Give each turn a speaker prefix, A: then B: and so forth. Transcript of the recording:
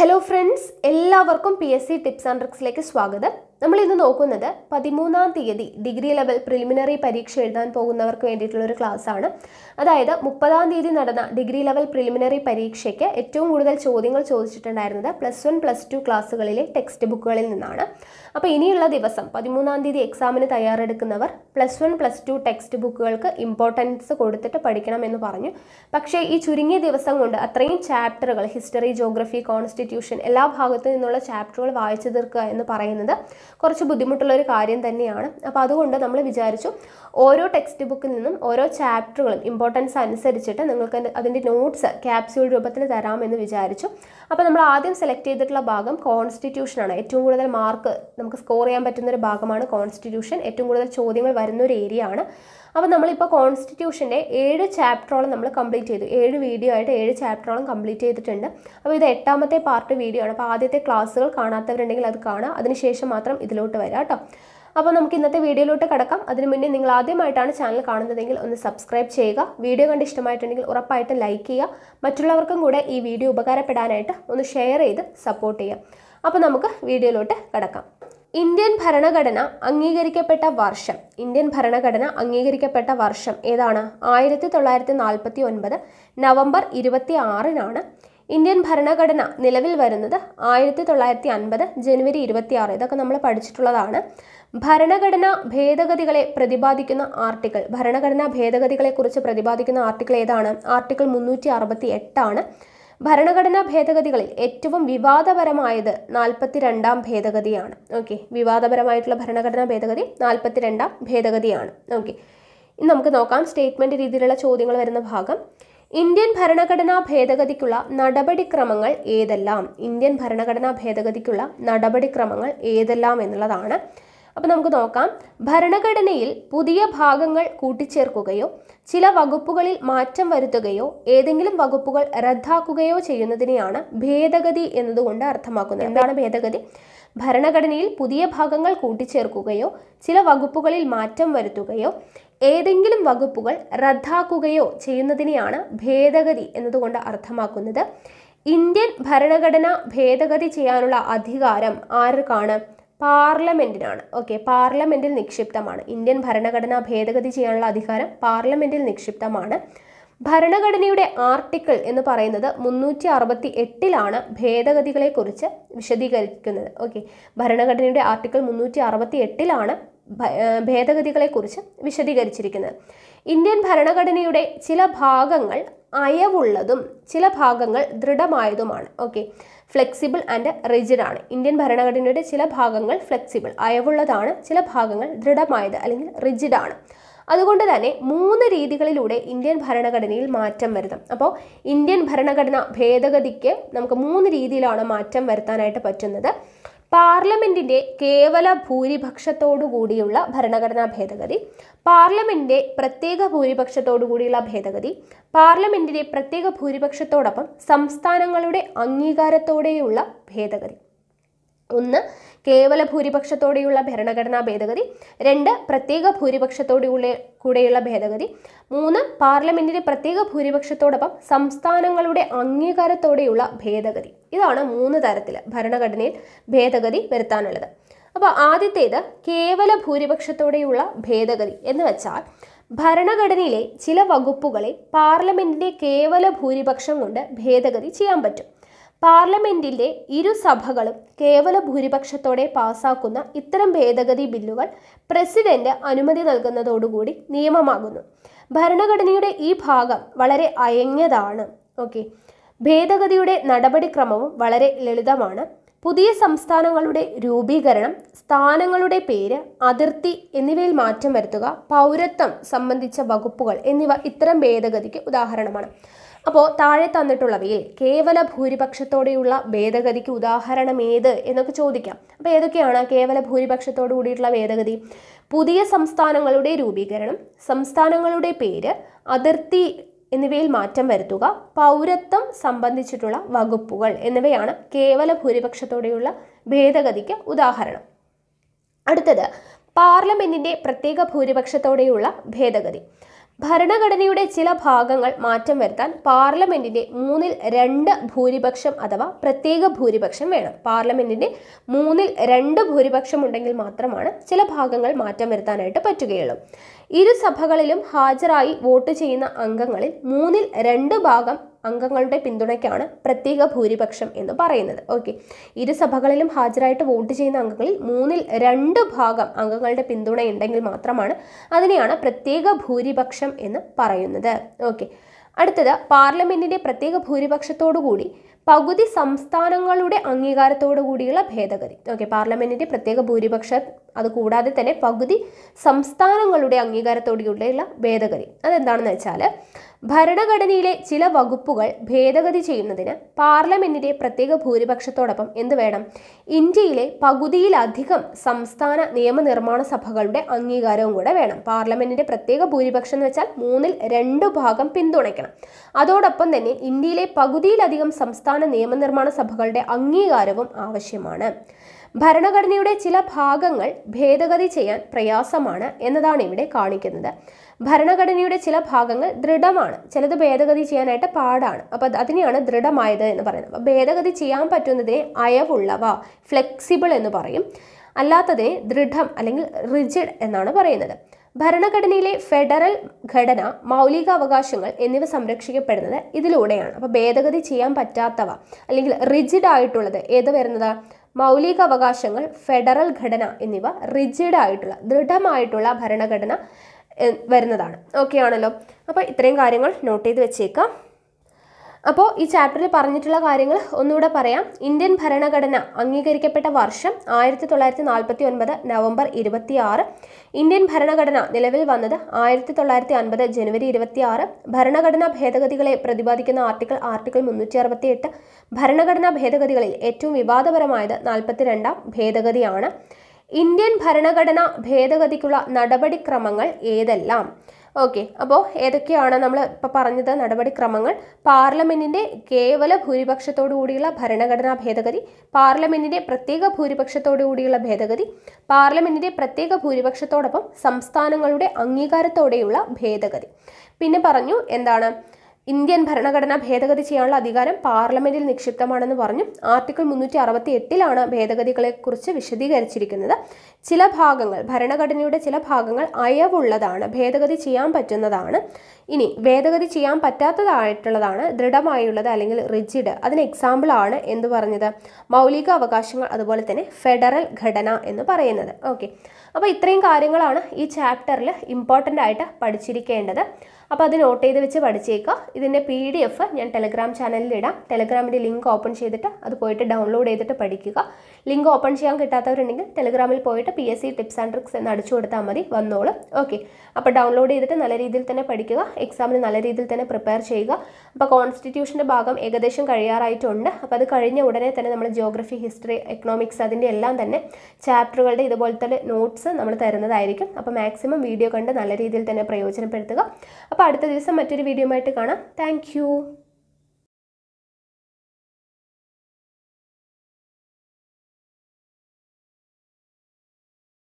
A: hello friends എല്ലാവർക്കും P S C tips and ട്രിക്സിലേക്ക് സ്വാഗതം നമ്മൾ ഇന്ന് നോക്കുന്നത് പതിമൂന്നാം തീയതി ഡിഗ്രി ലെവൽ പ്രിലിമിനറി പരീക്ഷ എഴുതാൻ പോകുന്നവർക്ക് വേണ്ടിയിട്ടുള്ള ഒരു ക്ലാസ് ആണ് അതായത് മുപ്പതാം തീയതി നടന്ന ഡിഗ്രി ലെവൽ പ്രിലിമിനറി പരീക്ഷയ്ക്ക് ഏറ്റവും കൂടുതൽ ചോദ്യങ്ങൾ ചോദിച്ചിട്ടുണ്ടായിരുന്നത് പ്ലസ് വൺ പ്ലസ് ടു ക്ലാസ്സുകളിലെ ടെക്സ്റ്റ് ബുക്കുകളിൽ നിന്നാണ് അപ്പോൾ ഇനിയുള്ള ദിവസം പതിമൂന്നാം തീയതി എക്സാമിന് തയ്യാറെടുക്കുന്നവർ plus one plus two text ബുക്കുകൾക്ക് ഇമ്പോർട്ടൻസ് കൊടുത്തിട്ട് പഠിക്കണം എന്ന് പറഞ്ഞു പക്ഷേ ഈ ചുരുങ്ങിയ ദിവസം കൊണ്ട് അത്രയും ചാപ്റ്ററുകൾ ഹിസ്റ്ററി ജോഗ്രഫി കോൺസ്റ്റിറ്റ്യൂഷൻ എല്ലാ ഭാഗത്തു നിന്നുള്ള ചാപ്റ്ററുകൾ വായിച്ചു തീർക്കുക എന്ന് പറയുന്നത് കുറച്ച് ബുദ്ധിമുട്ടുള്ള ഒരു കാര്യം തന്നെയാണ് അപ്പോൾ അതുകൊണ്ട് നമ്മൾ വിചാരിച്ചു ഓരോ ടെക്സ്റ്റ് ബുക്കിൽ നിന്നും ഓരോ ചാപ്റ്ററുകളും ഇമ്പോർട്ടൻസ് അനുസരിച്ചിട്ട് നിങ്ങൾക്ക് അതിൻ്റെ നോട്ട്സ് ക്യാപ്സ്യൂൾ രൂപത്തിൽ തരാമെന്ന് വിചാരിച്ചു അപ്പോൾ നമ്മൾ ആദ്യം സെലക്ട് ചെയ്തിട്ടുള്ള ഭാഗം കോൺസ്റ്റിറ്റ്യൂഷനാണ് ഏറ്റവും കൂടുതൽ മാർക്ക് നമുക്ക് സ്കോർ ചെയ്യാൻ പറ്റുന്ന ഒരു ഭാഗമാണ് കോൺസ്റ്റിറ്റ്യൂഷൻ ഏറ്റവും കൂടുതൽ ചോദ്യങ്ങൾ വരുന്ന ഒരു ഏരിയ ആണ് അപ്പോൾ നമ്മളിപ്പോൾ കോൺസ്റ്റിറ്റ്യൂഷൻ്റെ ഏഴ് ചാപ്റ്ററോളം നമ്മൾ കംപ്ലീറ്റ് ചെയ്തു ഏഴ് വീഡിയോ ആയിട്ട് ഏഴ് ചാപ്റ്ററോളം കംപ്ലീറ്റ് ചെയ്തിട്ടുണ്ട് അപ്പോൾ ഇത് എട്ടാമത്തെ പാർട്ട് വീഡിയോ ആണ് അപ്പോൾ ആദ്യത്തെ ക്ലാസ്സുകൾ കാണാത്തവരുണ്ടെങ്കിൽ അത് കാണാം അതിനുശേഷം മാത്രം ഇതിലോട്ട് വരാം കേട്ടോ അപ്പോൾ നമുക്ക് ഇന്നത്തെ വീഡിയോയിലോട്ട് കിടക്കാം അതിന് മുന്നേ നിങ്ങൾ ആദ്യമായിട്ടാണ് ചാനൽ കാണുന്നതെങ്കിൽ ഒന്ന് സബ്സ്ക്രൈബ് ചെയ്യുക വീഡിയോ കണ്ട് ഇഷ്ടമായിട്ടുണ്ടെങ്കിൽ ഉറപ്പായിട്ട് ലൈക്ക് ചെയ്യുക മറ്റുള്ളവർക്കും കൂടെ ഈ വീഡിയോ ഉപകാരപ്പെടാനായിട്ട് ഒന്ന് ഷെയർ ചെയ്ത് സപ്പോർട്ട് ചെയ്യുക അപ്പോൾ നമുക്ക് വീഡിയോയിലോട്ട് കിടക്കാം ഇന്ത്യൻ ഭരണഘടന അംഗീകരിക്കപ്പെട്ട വർഷം ഇന്ത്യൻ ഭരണഘടന അംഗീകരിക്കപ്പെട്ട വർഷം ഏതാണ് ആയിരത്തി തൊള്ളായിരത്തി നാൽപ്പത്തി ഒൻപത് നവംബർ ഇരുപത്തി ആറിനാണ് ഇന്ത്യൻ ഭരണഘടന നിലവിൽ വരുന്നത് ആയിരത്തി തൊള്ളായിരത്തി അൻപത് ജനുവരി ഇരുപത്തി ആറ് ഇതൊക്കെ നമ്മൾ പഠിച്ചിട്ടുള്ളതാണ് ഭരണഘടനാ ഭേദഗതികളെ പ്രതിപാദിക്കുന്ന ആർട്ടിക്കിൾ ഭരണഘടനാ ഭേദഗതികളെക്കുറിച്ച് പ്രതിപാദിക്കുന്ന ആർട്ടിക്കിൾ ഏതാണ് ആർട്ടിക്കിൾ മുന്നൂറ്റി അറുപത്തി എട്ടാണ് ഭരണഘടനാ ഭേദഗതികളിൽ ഏറ്റവും വിവാദപരമായത് നാൽപ്പത്തിരണ്ടാം ഭേദഗതിയാണ് ഓക്കെ വിവാദപരമായിട്ടുള്ള ഭരണഘടനാ ഭേദഗതി നാൽപ്പത്തിരണ്ടാം ഭേദഗതിയാണ് ഓക്കെ ഇനി നമുക്ക് നോക്കാം സ്റ്റേറ്റ്മെന്റ് രീതിയിലുള്ള ചോദ്യങ്ങൾ വരുന്ന ഭാഗം ഇന്ത്യൻ ഭരണഘടനാ ഭേദഗതിക്കുള്ള നടപടിക്രമങ്ങൾ ഏതെല്ലാം ഇന്ത്യൻ ഭരണഘടനാ ഭേദഗതിക്കുള്ള നടപടിക്രമങ്ങൾ ഏതെല്ലാം എന്നുള്ളതാണ് അപ്പോൾ നമുക്ക് നോക്കാം ഭരണഘടനയിൽ പുതിയ ഭാഗങ്ങൾ കൂട്ടിച്ചേർക്കുകയോ ചില വകുപ്പുകളിൽ മാറ്റം വരുത്തുകയോ ഏതെങ്കിലും വകുപ്പുകൾ റദ്ദാക്കുകയോ ചെയ്യുന്നതിനെയാണ് ഭേദഗതി എന്നതുകൊണ്ട് അർത്ഥമാക്കുന്നത് എന്താണ് ഭേദഗതി ഭരണഘടനയിൽ പുതിയ ഭാഗങ്ങൾ കൂട്ടിച്ചേർക്കുകയോ ചില വകുപ്പുകളിൽ മാറ്റം വരുത്തുകയോ ഏതെങ്കിലും വകുപ്പുകൾ റദ്ദാക്കുകയോ ചെയ്യുന്നതിനെയാണ് ഭേദഗതി എന്നതുകൊണ്ട് അർത്ഥമാക്കുന്നത് ഇന്ത്യൻ ഭരണഘടന ഭേദഗതി ചെയ്യാനുള്ള അധികാരം ആർക്കാണ് പാർലമെന്റിനാണ് ഓക്കെ പാർലമെന്റിൽ നിക്ഷിപ്തമാണ് ഇന്ത്യൻ ഭരണഘടന ഭേദഗതി ചെയ്യാനുള്ള അധികാരം പാർലമെന്റിൽ നിക്ഷിപ്തമാണ് ഭരണഘടനയുടെ ആർട്ടിക്കിൾ എന്ന് പറയുന്നത് മുന്നൂറ്റി അറുപത്തി എട്ടിലാണ് ഭേദഗതികളെക്കുറിച്ച് വിശദീകരിക്കുന്നത് ഓക്കെ ഭരണഘടനയുടെ ആർട്ടിക്കിൾ മുന്നൂറ്റി അറുപത്തി എട്ടിലാണ് ഭേദഗതികളെക്കുറിച്ച് വിശദീകരിച്ചിരിക്കുന്നത് ഇന്ത്യൻ ഭരണഘടനയുടെ ചില ഭാഗങ്ങൾ അയവുള്ളതും ചില ഭാഗങ്ങൾ ദൃഢമായതുമാണ് ഓക്കെ ഫ്ലെക്സിബിൾ ആൻഡ് റിജിഡ് ആണ് ഇന്ത്യൻ ഭരണഘടനയുടെ ചില ഭാഗങ്ങൾ ഫ്ലെക്സിബിൾ അയവുള്ളതാണ് ചില ഭാഗങ്ങൾ ദൃഢമായത് അല്ലെങ്കിൽ റിജിഡ് ആണ് അതുകൊണ്ട് തന്നെ മൂന്ന് രീതികളിലൂടെ ഇന്ത്യൻ ഭരണഘടനയിൽ മാറ്റം വരുത്താം അപ്പോൾ ഇന്ത്യൻ ഭരണഘടന ഭേദഗതിക്ക് നമുക്ക് മൂന്ന് രീതിയിലാണ് മാറ്റം വരുത്താനായിട്ട് പറ്റുന്നത് പാർലമെന്റിന്റെ കേവല ഭൂരിപക്ഷത്തോടു കൂടിയുള്ള ഭരണഘടനാ ഭേദഗതി പാർലമെന്റിന്റെ പ്രത്യേക ഭൂരിപക്ഷത്തോടു കൂടിയുള്ള ഭേദഗതി പാർലമെന്റിന്റെ പ്രത്യേക ഭൂരിപക്ഷത്തോടൊപ്പം സംസ്ഥാനങ്ങളുടെ അംഗീകാരത്തോടെയുള്ള ഭേദഗതി ഒന്ന് കേവല ഭൂരിപക്ഷത്തോടെയുള്ള ഭരണഘടനാ ഭേദഗതി രണ്ട് പ്രത്യേക ഭൂരിപക്ഷത്തോടുള്ള കൂടെയുള്ള ഭേദഗതി മൂന്ന് പാർലമെന്റിന്റെ പ്രത്യേക ഭൂരിപക്ഷത്തോടൊപ്പം സംസ്ഥാനങ്ങളുടെ അംഗീകാരത്തോടെയുള്ള ഭേദഗതി ഇതാണ് മൂന്ന് തരത്തിൽ ഭരണഘടനയിൽ ഭേദഗതി വരുത്താനുള്ളത് അപ്പോൾ ആദ്യത്തേത് കേവല ഭൂരിപക്ഷത്തോടെയുള്ള ഭേദഗതി എന്ന് വെച്ചാൽ ഭരണഘടനയിലെ ചില വകുപ്പുകളെ പാർലമെന്റിന്റെ കേവല ഭൂരിപക്ഷം കൊണ്ട് ഭേദഗതി ചെയ്യാൻ പറ്റും പാർലമെന്റിന്റെ ഇരു സഭകളും കേവല ഭൂരിപക്ഷത്തോടെ പാസാക്കുന്ന ഇത്തരം ഭേദഗതി ബില്ലുകൾ പ്രസിഡന്റ് അനുമതി നൽകുന്നതോടുകൂടി നിയമമാകുന്നു ഭരണഘടനയുടെ ഈ ഭാഗം വളരെ അയഞ്ഞതാണ് ഓക്കെ ഭേദഗതിയുടെ നടപടിക്രമവും വളരെ ലളിതമാണ് പുതിയ സംസ്ഥാനങ്ങളുടെ രൂപീകരണം സ്ഥാനങ്ങളുടെ പേര് അതിർത്തി എന്നിവയിൽ മാറ്റം വരുത്തുക പൗരത്വം സംബന്ധിച്ച വകുപ്പുകൾ എന്നിവ ഇത്തരം ഭേദഗതിക്ക് ഉദാഹരണമാണ് അപ്പോൾ താഴെ തന്നിട്ടുള്ളവയിൽ കേവല ഭൂരിപക്ഷത്തോടെയുള്ള ഭേദഗതിക്ക് ഉദാഹരണം ഏത് എന്നൊക്കെ ചോദിക്കാം അപ്പോൾ ഏതൊക്കെയാണ് കേവല ഭൂരിപക്ഷത്തോടു കൂടിയിട്ടുള്ള ഭേദഗതി പുതിയ സംസ്ഥാനങ്ങളുടെ രൂപീകരണം സംസ്ഥാനങ്ങളുടെ പേര് അതിർത്തി എന്നിവയിൽ മാറ്റം വരുത്തുക പൗരത്വം സംബന്ധിച്ചിട്ടുള്ള വകുപ്പുകൾ എന്നിവയാണ് കേവല ഭൂരിപക്ഷത്തോടെയുള്ള ഭേദഗതിക്ക് ഉദാഹരണം അടുത്തത് പാർലമെന്റിന്റെ പ്രത്യേക ഭൂരിപക്ഷത്തോടെയുള്ള ഭേദഗതി ഭരണഘടനയുടെ ചില ഭാഗങ്ങൾ മാറ്റം വരുത്താൻ പാർലമെന്റിന്റെ മൂന്നിൽ രണ്ട് ഭൂരിപക്ഷം അഥവാ പ്രത്യേക ഭൂരിപക്ഷം വേണം പാർലമെന്റിന്റെ മൂന്നിൽ രണ്ട് ഭൂരിപക്ഷം ഉണ്ടെങ്കിൽ മാത്രമാണ് ചില ഭാഗങ്ങൾ മാറ്റം വരുത്താനായിട്ട് പറ്റുകയുള്ളൂ ഇരു സഭകളിലും ഹാജരായി വോട്ട് ചെയ്യുന്ന അംഗങ്ങളിൽ മൂന്നിൽ രണ്ട് ഭാഗം അംഗങ്ങളുടെ പിന്തുണയ്ക്കാണ് പ്രത്യേക ഭൂരിപക്ഷം എന്ന് പറയുന്നത് ഓക്കെ ഇരു സഭകളിലും ഹാജരായിട്ട് വോട്ട് ചെയ്യുന്ന അംഗങ്ങളിൽ മൂന്നിൽ രണ്ട് ഭാഗം അംഗങ്ങളുടെ പിന്തുണയുണ്ടെങ്കിൽ മാത്രമാണ് അതിനെയാണ് പ്രത്യേക ഭൂരിപക്ഷം എന്ന് പറയുന്നത് ഓക്കെ അടുത്തത് പാർലമെന്റിന്റെ പ്രത്യേക ഭൂരിപക്ഷത്തോടുകൂടി പകുതി സംസ്ഥാനങ്ങളുടെ അംഗീകാരത്തോടു കൂടിയുള്ള ഭേദഗതി ഓക്കെ പാർലമെന്റിന്റെ പ്രത്യേക ഭൂരിപക്ഷം അത് കൂടാതെ തന്നെ പകുതി സംസ്ഥാനങ്ങളുടെ അംഗീകാരത്തോടു കൂടിയുള്ള ഭേദഗതി അതെന്താണെന്ന് വെച്ചാൽ ഭരണഘടനയിലെ ചില വകുപ്പുകൾ ഭേദഗതി ചെയ്യുന്നതിന് പാർലമെന്റിന്റെ പ്രത്യേക ഭൂരിപക്ഷത്തോടൊപ്പം എന്ത് വേണം ഇന്ത്യയിലെ പകുതിയിലധികം സംസ്ഥാന നിയമനിർമ്മാണ സഭകളുടെ അംഗീകാരവും കൂടെ വേണം പാർലമെന്റിന്റെ പ്രത്യേക ഭൂരിപക്ഷം എന്ന് വെച്ചാൽ മൂന്നിൽ രണ്ട് ഭാഗം പിന്തുണയ്ക്കണം അതോടൊപ്പം തന്നെ ഇന്ത്യയിലെ പകുതിയിലധികം സംസ്ഥാന നിയമനിർമ്മാണ സഭകളുടെ അംഗീകാരവും ആവശ്യമാണ് ഭരണഘടനയുടെ ചില ഭാഗങ്ങൾ ഭേദഗതി ചെയ്യാൻ പ്രയാസമാണ് എന്നതാണ് ഇവിടെ കാണിക്കുന്നത് ഭരണഘടനയുടെ ചില ഭാഗങ്ങൾ ദൃഢമാണ് ചിലത് ഭേദഗതി ചെയ്യാനായിട്ട് പാടാണ് അപ്പോൾ അതിനെയാണ് ദൃഢമായത് എന്ന് പറയുന്നത് അപ്പോൾ ഭേദഗതി ചെയ്യാൻ പറ്റുന്നതിനെ അയവുള്ളവ ഫ്ലെക്സിബിൾ എന്ന് പറയും അല്ലാത്തതിനെ ദൃഢം അല്ലെങ്കിൽ റിജിഡ് എന്നാണ് പറയുന്നത് ഭരണഘടനയിലെ ഫെഡറൽ ഘടന മൗലിക അവകാശങ്ങൾ എന്നിവ സംരക്ഷിക്കപ്പെടുന്നത് ഇതിലൂടെയാണ് അപ്പോൾ ഭേദഗതി ചെയ്യാൻ പറ്റാത്തവ അല്ലെങ്കിൽ റിജിഡ് ആയിട്ടുള്ളത് ഏത് വരുന്നത് മൗലിക അവകാശങ്ങൾ ഫെഡറൽ ഘടന എന്നിവ റിജിഡ് ആയിട്ടുള്ള ദൃഢമായിട്ടുള്ള ഭരണഘടന എ- വരുന്നതാണ് ഓക്കെ ആണല്ലോ അപ്പോൾ ഇത്രയും കാര്യങ്ങൾ നോട്ട് ചെയ്ത് വെച്ചേക്കാം അപ്പോൾ ഈ ചാപ്റ്ററിൽ പറഞ്ഞിട്ടുള്ള കാര്യങ്ങൾ ഒന്നുകൂടെ പറയാം ഇന്ത്യൻ ഭരണഘടന അംഗീകരിക്കപ്പെട്ട വർഷം ആയിരത്തി തൊള്ളായിരത്തി നാൽപ്പത്തി ഒൻപത് നവംബർ ഇരുപത്തി ആറ് ഇന്ത്യൻ ഭരണഘടന നിലവിൽ വന്നത് ആയിരത്തി തൊള്ളായിരത്തി അൻപത് ജനുവരി ഇരുപത്തി ആറ് ഭരണഘടനാ ഭേദഗതികളെ പ്രതിപാദിക്കുന്ന ആർട്ടിക്കിൾ ആർട്ടിക്കിൾ മുന്നൂറ്റി അറുപത്തി എട്ട് ഭരണഘടനാ ഭേദഗതികളിൽ ഏറ്റവും വിവാദപരമായത് നാൽപ്പത്തിരണ്ടാം ഭേദഗതിയാണ് ഇന്ത്യൻ ഭരണഘടന ഭേദഗതിക്കുള്ള നടപടിക്രമങ്ങൾ ഏതെല്ലാം ഓക്കെ അപ്പോൾ ഏതൊക്കെയാണ് നമ്മൾ ഇപ്പോൾ പറഞ്ഞത് നടപടിക്രമങ്ങൾ പാർലമെന്റിന്റെ കേവല ഭൂരിപക്ഷത്തോടു കൂടിയുള്ള ഭരണഘടനാ ഭേദഗതി പാർലമെന്റിന്റെ പ്രത്യേക ഭൂരിപക്ഷത്തോടു കൂടിയുള്ള ഭേദഗതി പാർലമെന്റിന്റെ പ്രത്യേക ഭൂരിപക്ഷത്തോടൊപ്പം സംസ്ഥാനങ്ങളുടെ അംഗീകാരത്തോടെയുള്ള ഭേദഗതി പിന്നെ പറഞ്ഞു എന്താണ് ഇന്ത്യൻ ഭരണഘടന ഭേദഗതി ചെയ്യാനുള്ള അധികാരം പാർലമെന്റിൽ നിക്ഷിപ്തമാണെന്ന് പറഞ്ഞു ആർട്ടിക്കിൾ മുന്നൂറ്റി അറുപത്തി എട്ടിലാണ് ഭേദഗതികളെക്കുറിച്ച് വിശദീകരിച്ചിരിക്കുന്നത് ചില ഭാഗങ്ങൾ ഭരണഘടനയുടെ ചില ഭാഗങ്ങൾ അയവുള്ളതാണ് ഭേദഗതി ചെയ്യാൻ പറ്റുന്നതാണ് ഇനി ഭേദഗതി ചെയ്യാൻ പറ്റാത്തതായിട്ടുള്ളതാണ് ദൃഢമായുള്ളത് അല്ലെങ്കിൽ റിജിഡ് അതിന് എക്സാമ്പിൾ ആണ് എന്ത് പറഞ്ഞത് മൗലിക അവകാശങ്ങൾ അതുപോലെ തന്നെ ഫെഡറൽ ഘടന എന്ന് പറയുന്നത് ഓക്കെ അപ്പോൾ ഇത്രയും കാര്യങ്ങളാണ് ഈ ചാപ്റ്ററിൽ ഇമ്പോർട്ടൻ്റ് ആയിട്ട് പഠിച്ചിരിക്കേണ്ടത് അപ്പോൾ അത് നോട്ട് ചെയ്ത് വെച്ച് പഠിച്ചേക്കുക ഇതിൻ്റെ പി ഡി എഫ് ഞാൻ ടെലഗ്രാം ചാനലിൽ ഇടാം ടെലഗ്രാമിൻ്റെ ലിങ്ക് ഓപ്പൺ ചെയ്തിട്ട് അത് പോയിട്ട് ഡൗൺലോഡ് ചെയ്തിട്ട് പഠിക്കുക ലിങ്ക് ഓപ്പൺ ചെയ്യാൻ കിട്ടാത്തവരുണ്ടെങ്കിൽ ടെലഗ്രാമിൽ പോയിട്ട് P S C tips and tricks എന്ന് അടിച്ചു കൊടുത്താൽ മതി വന്നോളും ഓക്കെ അപ്പോൾ ഡൗൺലോഡ് ചെയ്തിട്ട് നല്ല രീതിയിൽ തന്നെ പഠിക്കുക എക്സാമിന് നല്ല രീതിയിൽ തന്നെ പ്രിപ്പയർ ചെയ്യുക അപ്പോൾ കോൺസ്റ്റിറ്റ്യൂഷൻ്റെ ഭാഗം ഏകദേശം കഴിയാറായിട്ടുണ്ട് അപ്പോൾ അത് കഴിഞ്ഞ ഉടനെ തന്നെ നമ്മൾ ജിയോഗ്രഫി ഹിസ്റ്ററി എക്കണോമിക്സ് അതിൻ്റെ എല്ലാം തന്നെ ചാപ്റ്ററുകളുടെ ഇതുപോലത്തെ നോട്ട്സ് നമ്മൾ തരുന്നതായിരിക്കും അപ്പോൾ മാക്സിമം വീഡിയോ കണ്ട് നല്ല രീതിയിൽ തന്നെ പ്രയോജനപ്പെടുത്തുക അപ്പോൾ അടുത്ത ദിവസം മറ്റൊരു വീഡിയോ ആയിട്ട് കാണാം താങ്ക്